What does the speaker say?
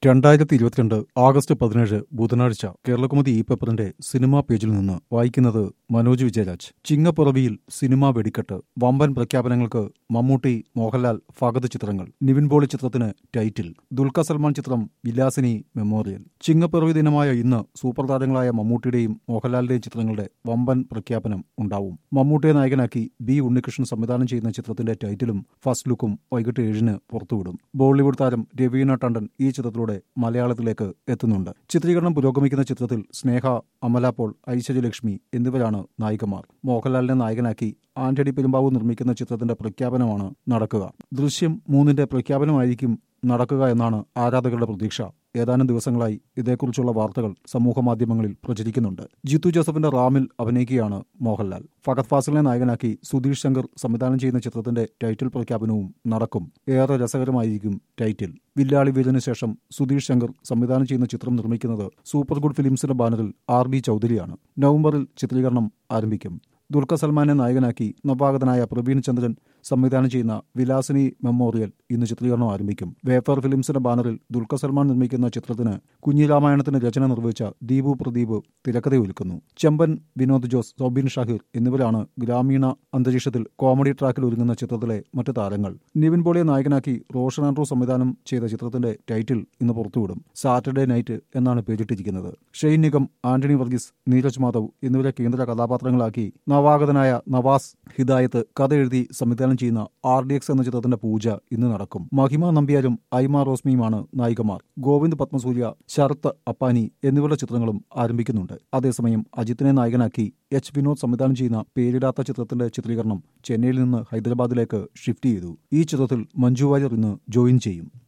രണ്ടായിരത്തി ഇരുപത്തിരണ്ട് ആഗസ്റ്റ് പതിനേഴ് ബുധനാഴ്ച കേരളകുമതി ഈ പേപ്പറിന്റെ സിനിമാ പേജിൽ നിന്ന് വായിക്കുന്നത് മനോജ് വിജയരാജ് ചിങ്ങപ്പുറവിയിൽ സിനിമാ വെടിക്കെട്ട് വമ്പൻ പ്രഖ്യാപനങ്ങൾക്ക് മമ്മൂട്ടി മോഹൻലാൽ ഫഹദ് ചിത്രങ്ങൾ നിവിൻ പോളി ചിത്രത്തിന് ടൈറ്റിൽ ദുൽഖർ സൽമാൻ ചിത്രം വിലാസിനി മെമ്മോറിയൽ ചിങ്ങപ്പിറവി ദിനമായ ഇന്ന് സൂപ്പർ താരങ്ങളായ മമ്മൂട്ടിയുടെയും മോഹൻലാലിന്റെയും ചിത്രങ്ങളുടെ വമ്പൻ പ്രഖ്യാപനം ഉണ്ടാവും മമ്മൂട്ടിയെ നായകനാക്കി ബി ഉണ്ണികൃഷ്ണൻ സംവിധാനം ചെയ്യുന്ന ചിത്രത്തിന്റെ ടൈറ്റിലും ഫസ്റ്റ് ലുക്കും വൈകിട്ട് ഏഴിന് പുറത്തുവിടും ബോളിവുഡ് താരം രവീന ടണ്ടൻ ഈ ചിത്രത്തിലൂടെ മലയാളത്തിലേക്ക് എത്തുന്നുണ്ട് ചിത്രീകരണം പുരോഗമിക്കുന്ന ചിത്രത്തിൽ സ്നേഹ അമല പോൾ ഐശ്വര്യലക്ഷ്മി എന്നിവരാണ് നായികമാർ മോഹൻലാലിനെ നായകനാക്കി ആന്റണി പെരുമ്പാവൂർ നിർമ്മിക്കുന്ന ചിത്രത്തിന്റെ പ്രഖ്യാപനമാണ് നടക്കുക ദൃശ്യം മൂന്നിന്റെ പ്രഖ്യാപനമായിരിക്കും നടക്കുക എന്നാണ് ആരാധകരുടെ പ്രതീക്ഷ ഏതാനും ദിവസങ്ങളായി ഇതേക്കുറിച്ചുള്ള വാർത്തകൾ സമൂഹമാധ്യമങ്ങളിൽ പ്രചരിക്കുന്നുണ്ട് ജിത്തു ജോസഫിന്റെ റാമിൽ അഭിനയിക്കുകയാണ് മോഹൻലാൽ ഫഹദ് ഫാസിലിനെ നായകനാക്കി സുധീഷ് ശങ്കർ സംവിധാനം ചെയ്യുന്ന ചിത്രത്തിന്റെ ടൈറ്റിൽ പ്രഖ്യാപനവും നടക്കും ഏറെ രസകരമായിരിക്കും ടൈറ്റിൽ വില്ലാളി വീരന് ശേഷം സുധീഷ് ശങ്കർ സംവിധാനം ചെയ്യുന്ന ചിത്രം നിർമ്മിക്കുന്നത് സൂപ്പർ ഗുഡ് ഫിലിംസിന്റെ ബാനറിൽ ആർ ബി ചൌധരിയാണ് നവംബറിൽ ചിത്രീകരണം ആരംഭിക്കും ദുൽഖർ സൽമാനെ നായകനാക്കി നവാഗതനായ പ്രവീൺ ചന്ദ്രൻ സംവിധാനം ചെയ്യുന്ന വിലാസിനി മെമ്മോറിയൽ ഇന്ന് ചിത്രീകരണം ആരംഭിക്കും വേഫർ ഫിലിംസിന്റെ ബാനറിൽ ദുൽഖർ സൽമാൻ നിർമ്മിക്കുന്ന ചിത്രത്തിന് കുഞ്ഞിരാമായണത്തിന് രചന നിർവഹിച്ച ദീപു പ്രദീപ് തിരക്കഥയൊരുക്കുന്നു ചെമ്പൻ വിനോദ് ജോസ് സോബിൻ ഷാഹിർ എന്നിവരാണ് ഗ്രാമീണ അന്തരീക്ഷത്തിൽ കോമഡി ട്രാക്കിൽ ഒരുങ്ങുന്ന ചിത്രത്തിലെ മറ്റ് താരങ്ങൾ നിവിൻ പോളിയെ നായകനാക്കി റോഷൻ ആൻഡ്രൂ സംവിധാനം ചെയ്ത ചിത്രത്തിന്റെ ടൈറ്റിൽ ഇന്ന് പുറത്തുവിടും സാറ്റർഡേ നൈറ്റ് എന്നാണ് പേരിട്ടിരിക്കുന്നത് ഷെയ്ൻ നിഗം ആന്റണി വർഗീസ് നീരജ് മാധവ് എന്നിവരെ കേന്ദ്ര കഥാപാത്രങ്ങളാക്കി നവാഗതനായ നവാസ് ഹിദായത്ത് കഥ എഴുതി സംവിധാനം ചെയ്യുന്ന ആർ ഡി എക്സ് എന്ന ചിത്രത്തിന്റെ പൂജ ഇന്ന് നടക്കും മഹിമ നമ്പ്യാരും ഐമ റോസ്മിയുമാണ് നായികമാർ ഗോവിന്ദ് പത്മസൂര്യ ശരത്ത് അപ്പാനി എന്നിവരുടെ ചിത്രങ്ങളും ആരംഭിക്കുന്നുണ്ട് അതേസമയം അജിത്തിനെ നായകനാക്കി എച്ച് വിനോദ് സംവിധാനം ചെയ്യുന്ന പേരിടാത്ത ചിത്രത്തിന്റെ ചിത്രീകരണം ചെന്നൈയിൽ നിന്ന് ഹൈദരാബാദിലേക്ക് ഷിഫ്റ്റ് ചെയ്തു ഈ ചിത്രത്തിൽ മഞ്ജു വാര്യർ ഇന്ന് ജോയിൻ ചെയ്യും